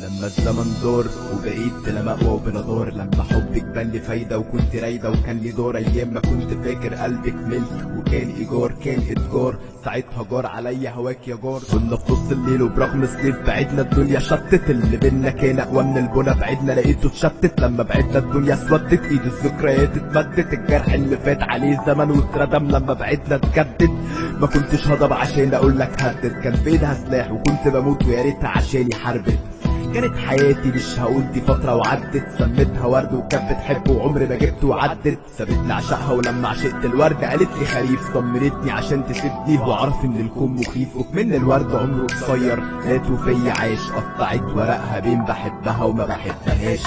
لما الزمن دار وبقيت لا مأوى وبلا دار لما حبك بان لي فايدة وكنت رايدة وكان لي دور أيام ما كنت فاكر قلبك ملك وكان إيجار كان إتجار ساعتها جار عليا هواك يا جار كنا في نص الليل وبرغم الصيف بعدنا الدنيا شتت اللي بينا كان أقوى من البنا بعدنا لقيته اتشتت لما بعدنا الدنيا اسودت ايد الذكريات اتمدت الجرح اللي فات عليه زمن واتردم لما بعدنا اتجدد ما كنتش هضب عشان اقول لك هدد كان في ايدها سلاح وكنت بموت ويا ريتها عشاني حربت كانت حياتي مش هقول دي فترة وعدت سميتها ورد وكانت بتحب وعمري ما جبت وعدت سابتني عشقها ولما عشقت الورد قالت لي خريف طمنتني عشان تسيبني واعرف ان الكون مخيف وكمن الورد عمره قصير مات وفيا عاش قطعت ورقها بين بحبها وما بحبهاش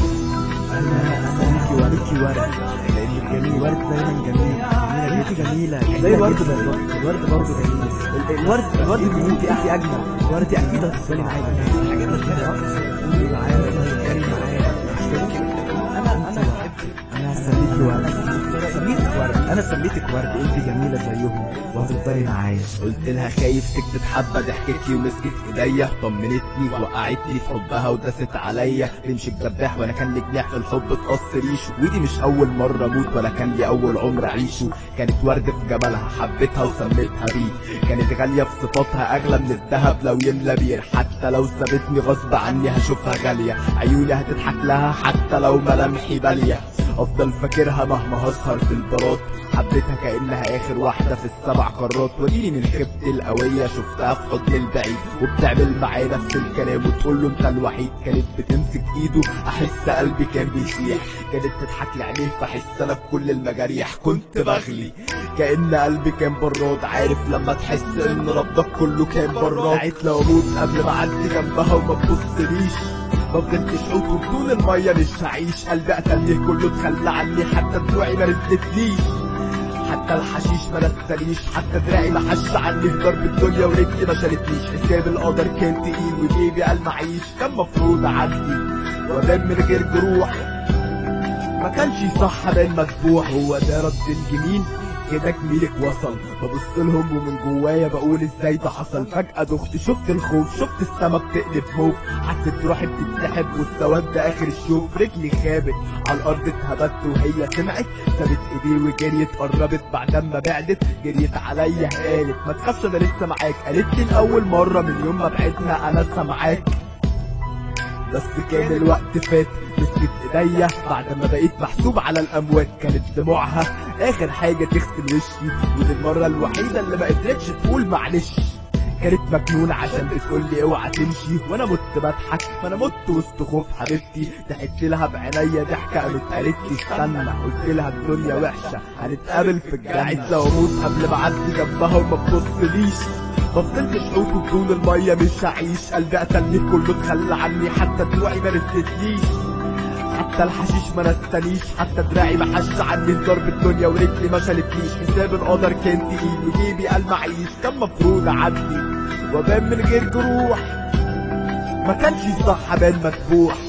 انا اسالك وريكي ورد لانك جميل ورد دايما جميل جميله انت جميله زي الورد بالظبط الورد برضه جميل ال- الورد الورد اللي انت انت اجمل الورد اكيد هتفضلي معايا الحاجات اللي قولي معايا اتكلمي معايا انا انا بحبك انا هسميكي ورد سميتك ورد انا سميتك ورد انت جميله زيهم وهتفضلي معايا قلت لها خايف سكتت حبة ضحكت لي ومسكت ايديا طمنتني وقعتني في حبها ودست عليا تمشي بدباح وانا كان لي جناح في الحب تقص ريشه ودي مش اول مرة اموت ولا كان لي اول عمر اعيشه كانت ورد في جمالها حبيتها وسميتها بيه كانت غالية في صفاتها اغلى من الذهب لو يملى بير حتى لو سابتني غصب عني هشوفها غالية عيوني هتضحك لها حتى لو ملامحي بالية افضل فاكرها مهما هسهر في البارات حبيتها كانها اخر واحده في السبع قارات وديني من خيبتي القويه شفتها في حضن البعيد وبتعمل معاه نفس الكلام وتقول له انت الوحيد كانت بتمسك ايده احس قلبي كان بيسيح كانت تضحك لي عينيه فاحس انا بكل المجاريح كنت بغلي كان قلبي كان براد عارف لما تحس ان ربك كله كان براد ساعات لو اموت قبل ما اعدي جنبها وما تبصليش ما فضلتش حوت وبطول المية مش هعيش قلبي قتلني كله اتخلى عني حتى دموعي ما نزلتليش حتى الحشيش ما نساليش حتى دراعي ما حش عني في ضرب الدنيا ورجلي ما شالتنيش حساب القدر كان تقيل وجيبي قال معيش كان مفروض اعدي وانام من غير جروح ما كانش صح بين مذبوح هو ده رد الجميل كده جميلك وصل ببص لهم ومن جوايا بقول ازاي ده حصل فجأة دخت شفت الخوف شفت السما بتقلب موف حسيت روحي بتتسحب والسواد ده اخر الشوف رجلي خابت على الارض اتهبت وهي سمعت سابت ايديه وجريت قربت بعد ما بعدت جريت عليا قالت ما تخافش انا لسه معاك قالت لي لاول مرة من يوم ما بعدنا انا لسه معاك بس كان الوقت فات مسكت ايديا بعد ما بقيت محسوب على الاموات كانت دموعها اخر حاجة تغسل وشي ودي المرة الوحيدة اللي ما قدرتش تقول معلش كانت مجنونة عشان بتقول لي اوعى تمشي وانا مت بضحك ما انا مت وسط خوف حبيبتي ضحكت لها بعينيا ضحكة قامت قالت لي استنى قلت لها الدنيا وحشة هنتقابل في الجنة لو اموت قبل ما اعدي جنبها وما تبصليش ما فضلتش حوت بدون المية مش هعيش قلبي قتلني كله اتخلى عني حتى دموعي ما نزلتليش حتى الحشيش ما نستنيش حتى دراعي ما حش عني ضرب الدنيا ورجلي ما شالتنيش حساب القدر كان تقيل وجيبي قال معيش كان مفروض اعدي وابان من غير جروح ما كانش صح بان مذبوح